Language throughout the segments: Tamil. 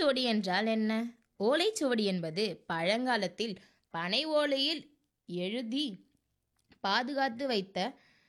ஓலைச்சுவடி என்றால் என்ன ஓலைச்சுவடி என்பது பழங்காலத்தில் பனை ஓலையில் எழுதி பாதுகாத்து வைத்த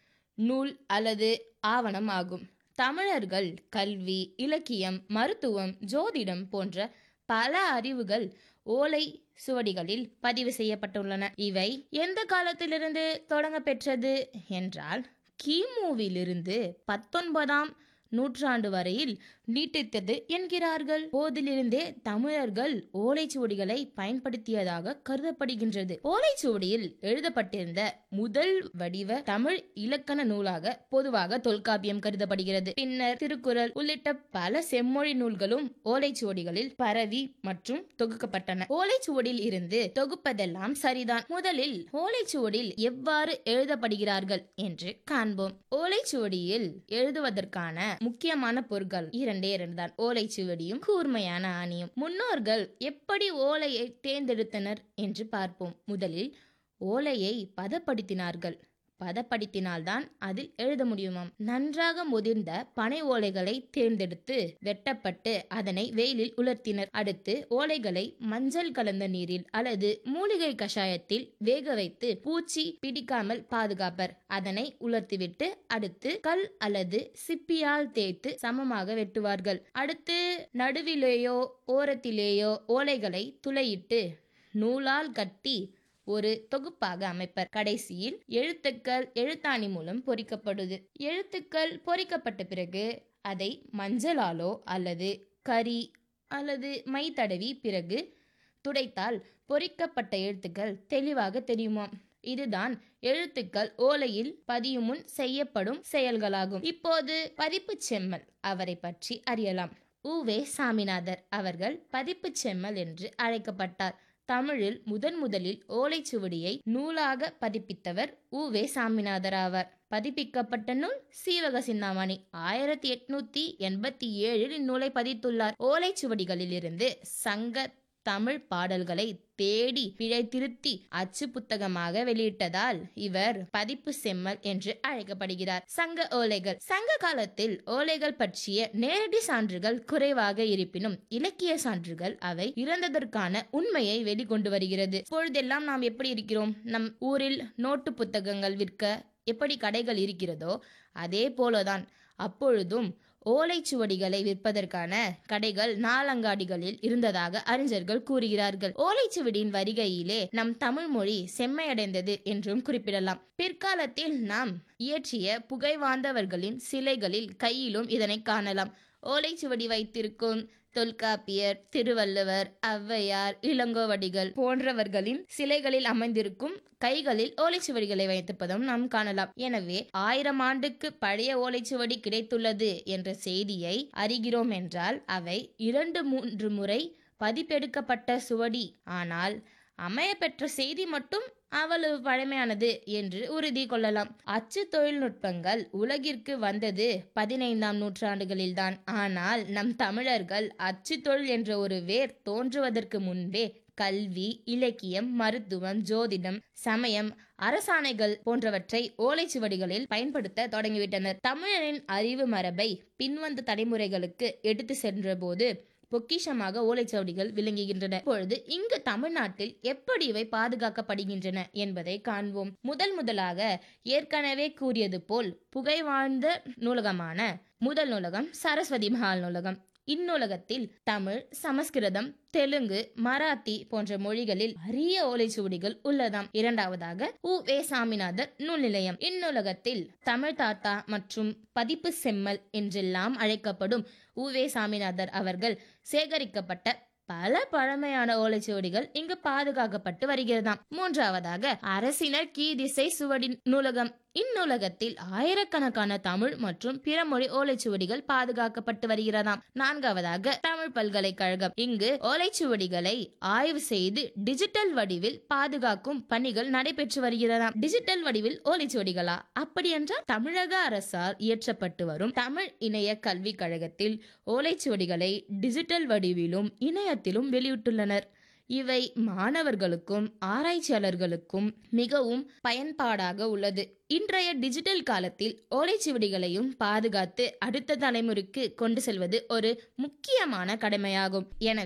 நூல் அல்லது ஆவணம் ஆகும் தமிழர்கள் கல்வி இலக்கியம் மருத்துவம் ஜோதிடம் போன்ற பல அறிவுகள் ஓலை சுவடிகளில் பதிவு செய்யப்பட்டுள்ளன இவை எந்த காலத்திலிருந்து தொடங்க பெற்றது என்றால் கிமுவிலிருந்து பத்தொன்பதாம் நூற்றாண்டு வரையில் நீட்டித்தது என்கிறார்கள் போதிலிருந்தே தமிழர்கள் ஓலைச்சுவடிகளை பயன்படுத்தியதாக கருதப்படுகின்றது ஓலைச்சுவடியில் எழுதப்பட்டிருந்த முதல் வடிவ தமிழ் இலக்கண நூலாக பொதுவாக தொல்காப்பியம் கருதப்படுகிறது பின்னர் திருக்குறள் உள்ளிட்ட பல செம்மொழி நூல்களும் ஓலைச்சுவடிகளில் பரவி மற்றும் தொகுக்கப்பட்டன ஓலைச்சுவடியில் இருந்து தொகுப்பதெல்லாம் சரிதான் முதலில் ஓலைச்சுவடியில் எவ்வாறு எழுதப்படுகிறார்கள் என்று காண்போம் ஓலைச்சுவடியில் எழுதுவதற்கான முக்கியமான பொருட்கள் இரண்டே இரண்டு தான் ஓலைச்சுவடியும் கூர்மையான ஆணியும் முன்னோர்கள் எப்படி ஓலையை தேர்ந்தெடுத்தனர் என்று பார்ப்போம் முதலில் ஓலையை பதப்படுத்தினார்கள் பதப்படுத்தினால்தான் அதில் எழுத முடியுமாம் நன்றாக முதிர்ந்த பனை ஓலைகளை தேர்ந்தெடுத்து வெட்டப்பட்டு அதனை வெயிலில் உலர்த்தினர் அடுத்து ஓலைகளை மஞ்சள் கலந்த நீரில் அல்லது மூலிகை கஷாயத்தில் வேக வைத்து பூச்சி பிடிக்காமல் பாதுகாப்பர் அதனை உலர்த்திவிட்டு அடுத்து கல் அல்லது சிப்பியால் தேய்த்து சமமாக வெட்டுவார்கள் அடுத்து நடுவிலேயோ ஓரத்திலேயோ ஓலைகளை துளையிட்டு நூலால் கட்டி ஒரு தொகுப்பாக அமைப்பர் கடைசியில் எழுத்துக்கள் எழுத்தாணி மூலம் பொறிக்கப்படுது எழுத்துக்கள் பொறிக்கப்பட்ட பிறகு அதை மஞ்சளாலோ அல்லது கரி அல்லது மை தடவி பிறகு துடைத்தால் பொறிக்கப்பட்ட எழுத்துக்கள் தெளிவாக தெரியுமாம் இதுதான் எழுத்துக்கள் ஓலையில் பதியும் முன் செய்யப்படும் செயல்களாகும் இப்போது பதிப்பு செம்மல் அவரை பற்றி அறியலாம் உவே சாமிநாதர் அவர்கள் பதிப்பு செம்மல் என்று அழைக்கப்பட்டார் தமிழில் முதன் முதலில் ஓலைச்சுவடியை நூலாக பதிப்பித்தவர் உவே சாமிநாதர் ஆவார் பதிப்பிக்கப்பட்ட நூல் சீவக சிந்தாமணி ஆயிரத்தி எட்நூத்தி எண்பத்தி ஏழில் இந்நூலை பதித்துள்ளார் ஓலைச்சுவடிகளில் இருந்து சங்க தமிழ் பாடல்களை தேடி பிழை திருத்தி அச்சு புத்தகமாக வெளியிட்டதால் இவர் பதிப்பு செம்மல் என்று அழைக்கப்படுகிறார் சங்க ஓலைகள் சங்க காலத்தில் ஓலைகள் பற்றிய நேரடி சான்றுகள் குறைவாக இருப்பினும் இலக்கிய சான்றுகள் அவை இறந்ததற்கான உண்மையை வெளிக்கொண்டு வருகிறது இப்பொழுதெல்லாம் நாம் எப்படி இருக்கிறோம் நம் ஊரில் நோட்டு புத்தகங்கள் விற்க எப்படி கடைகள் இருக்கிறதோ அதே போலதான் அப்பொழுதும் ஓலைச்சுவடிகளை விற்பதற்கான கடைகள் நாளங்காடிகளில் இருந்ததாக அறிஞர்கள் கூறுகிறார்கள் ஓலைச்சுவடியின் வருகையிலே நம் தமிழ் மொழி செம்மையடைந்தது என்றும் குறிப்பிடலாம் பிற்காலத்தில் நாம் இயற்றிய புகைவாந்தவர்களின் சிலைகளில் கையிலும் இதனை காணலாம் ஓலைச்சுவடி வைத்திருக்கும் தொல்காப்பியர் திருவள்ளுவர் ஔவையார் இளங்கோவடிகள் போன்றவர்களின் சிலைகளில் அமைந்திருக்கும் கைகளில் ஓலைச்சுவடிகளை வைத்திருப்பதும் நாம் காணலாம் எனவே ஆயிரம் ஆண்டுக்கு பழைய ஓலைச்சுவடி கிடைத்துள்ளது என்ற செய்தியை அறிகிறோம் என்றால் அவை இரண்டு மூன்று முறை பதிப்பெடுக்கப்பட்ட சுவடி ஆனால் அமைய பெற்ற செய்தி மட்டும் அவ்வளவு பழமையானது என்று உறுதி கொள்ளலாம் அச்சு தொழில்நுட்பங்கள் உலகிற்கு வந்தது பதினைந்தாம் நூற்றாண்டுகளில்தான் ஆனால் நம் தமிழர்கள் அச்சு தொழில் என்ற ஒரு வேர் தோன்றுவதற்கு முன்பே கல்வி இலக்கியம் மருத்துவம் ஜோதிடம் சமயம் அரசாணைகள் போன்றவற்றை ஓலைச்சுவடிகளில் பயன்படுத்த தொடங்கிவிட்டனர் தமிழரின் அறிவு மரபை பின்வந்த தலைமுறைகளுக்கு எடுத்து சென்றபோது பொக்கிஷமாக ஓலைச்சுவடிகள் விளங்குகின்றன இப்பொழுது இங்கு தமிழ்நாட்டில் எப்படி இவை பாதுகாக்கப்படுகின்றன என்பதை காண்போம் முதல் முதலாக ஏற்கனவே கூறியது போல் புகைவாழ்ந்த நூலகமான முதல் நூலகம் சரஸ்வதி மகால் நூலகம் இந்நூலகத்தில் தமிழ் சமஸ்கிருதம் தெலுங்கு மராத்தி போன்ற மொழிகளில் அரிய ஓலைச்சுவடிகள் உள்ளதாம் இரண்டாவதாக உ வே சாமிநாதர் நூல் நிலையம் இந்நூலகத்தில் தமிழ் தாத்தா மற்றும் பதிப்பு செம்மல் என்றெல்லாம் அழைக்கப்படும் உ வே சாமிநாதர் அவர்கள் சேகரிக்கப்பட்ட பல பழமையான ஓலைச்சுவடிகள் இங்கு பாதுகாக்கப்பட்டு வருகிறதாம் மூன்றாவதாக அரசினர் கீதிசை சுவடி நூலகம் இந்நூலகத்தில் ஆயிரக்கணக்கான தமிழ் மற்றும் பிற மொழி ஓலைச்சுவடிகள் பாதுகாக்கப்பட்டு வருகிறதாம் நான்காவதாக தமிழ் பல்கலைக்கழகம் இங்கு ஓலைச்சுவடிகளை ஆய்வு செய்து டிஜிட்டல் வடிவில் பாதுகாக்கும் பணிகள் நடைபெற்று வருகிறதாம் டிஜிட்டல் வடிவில் ஓலைச்சுவடிகளா அப்படி என்றால் தமிழக அரசால் இயற்றப்பட்டு வரும் தமிழ் இணைய கல்விக் கழகத்தில் ஓலைச்சுவடிகளை டிஜிட்டல் வடிவிலும் இணையத்திலும் வெளியிட்டுள்ளனர் இவை மாணவர்களுக்கும் ஆராய்ச்சியாளர்களுக்கும் மிகவும் பயன்பாடாக உள்ளது இன்றைய டிஜிட்டல் காலத்தில் ஓலைச்சுவடிகளையும் பாதுகாத்து அடுத்த தலைமுறைக்கு கொண்டு செல்வது ஒரு முக்கியமான கடமையாகும் எனவே